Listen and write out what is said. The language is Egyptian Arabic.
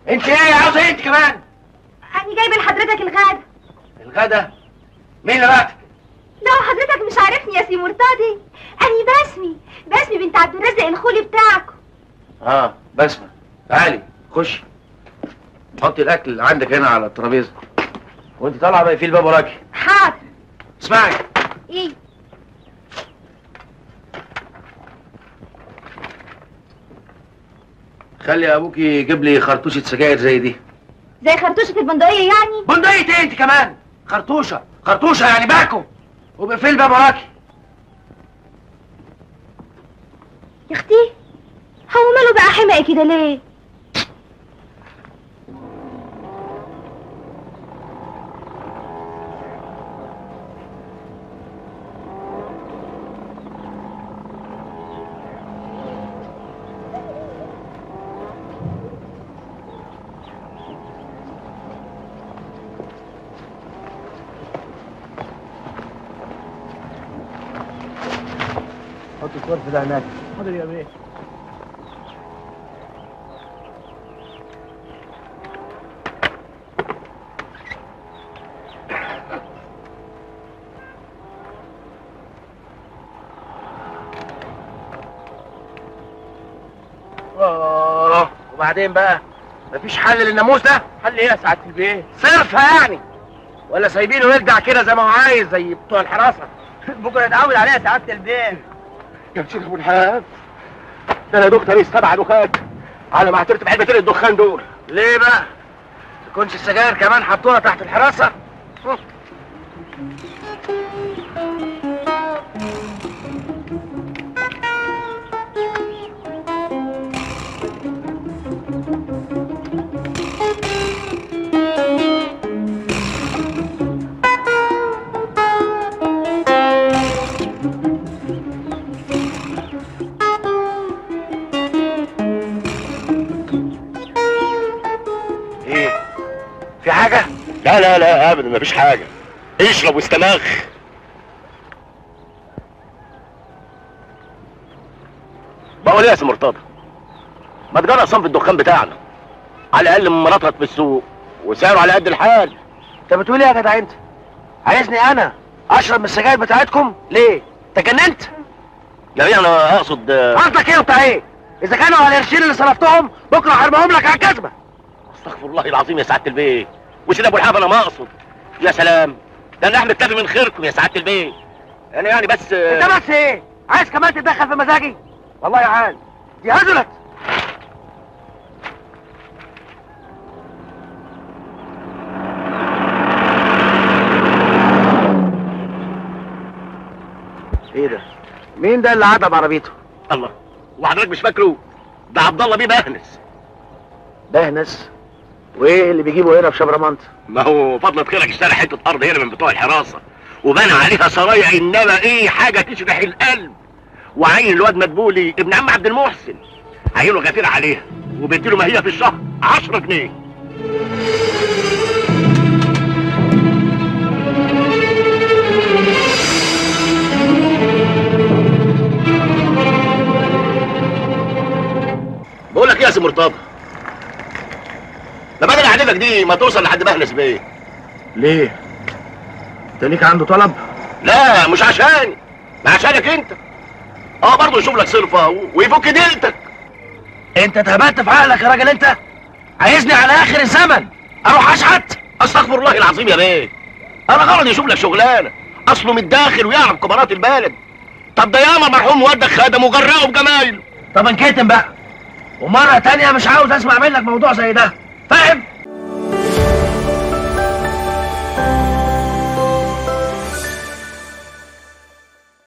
انت ايه عاوزه ايه انت كمان أنا جايبة لحضرتك الغدا الغدا مين اللي بعتك لو حضرتك مش عارفني يا سي مرتضي أنا بسمي بسمي بنت عبد الرازق الخولي بتاعكم اه بسمة تعالي خش حطي الاكل اللي عندك هنا على الترابيزه وانت طالعه بقى في الباب وراكي حاضر اسمعي إيه خلي ابوك يجيب لي خرطوشه سجاير زي دي زي خرطوشة البندقية يعني بندقية ايه انت كمان خرطوشه خرطوشه يعني باكو وبقفل الباب وراكي يا اختي هو ماله بقى حمقي كده ليه حط الصرف ده هناك حاضر يا بيه اه وبعدين بقى مفيش حل للناموس ده حل ايه يا سعاده البيه صرفها يعني ولا سايبينه يرجع كده زي ما هو عايز زي بتوع الحراسه بكره اتعود عليها سعاده البيه يا شيخ ابو الحاج ده انا دكتور سبع دخات على ما هترتب علبتين الدخان دول ليه بقى؟ تكونش السجاير كمان حطوها تحت الحراسه؟ ايه؟ في حاجه؟ لا لا لا ابدا مفيش حاجه اشرب واستمخ بقول ايه يا سي مرتضى ما تجرأ صنف الدخان بتاعنا على الاقل من مراتك في السوق وسعره على قد الحال انت بتقول ايه يا جدع انت؟ عايزني انا اشرب من السجاير بتاعتكم؟ ليه؟ تجننت؟ يعني انا اقصد آه، قصدك ايه وبتاع ايه؟ اذا كانوا على القرشين اللي صرفتهم بكره هرميهم لك على الكذبه استغفر الله العظيم يا سعاده البيه وسيد ابو الحاف انا ما اقصد يا سلام ده انا احمد تافه من خيركم يا سعاده البيه انا يعني بس آه، انت بس ايه؟ عايز كمان تتدخل في مزاجي؟ والله يا عال دي هزلت ايه ده؟ مين ده اللي عدى بعربيته؟ الله وحضرتك مش فاكره ده عبد الله بيه بهنس بهنس وايه اللي بيجيبه هنا في شبرمنت؟ ما هو فضلة خيرك اشترى حته ارض هنا من بتوع الحراسه وبنى عليها سرايا انما ايه حاجه تشرح القلب وعين الواد مدبولي ابن عم عبد المحسن عينه غفير عليها وبيديله ما هي في الشهر 10 جنيه بقول لك ايه يا سي مرتضى ده بدل عددك دي ما توصل لحد بهنس بيه ليه؟ انت ليك عنده طلب؟ لا مش عشاني ما عشانك انت اه برضه يشوف لك صرفه و- ويفك ديلتك انت اتهبلت في عقلك يا راجل انت؟ عايزني على اخر الزمن اروح اشحت؟ استغفر الله العظيم يا بيه انا غرض يشوف لك شغلانه اصله من الداخل ويعرف كبارات البلد طب ده ياما مرحوم ودك خدم وجرقه بجمايله طب انكتم بقى ومرة تانية مش عاوز اسمع منك موضوع زي ده فاهم؟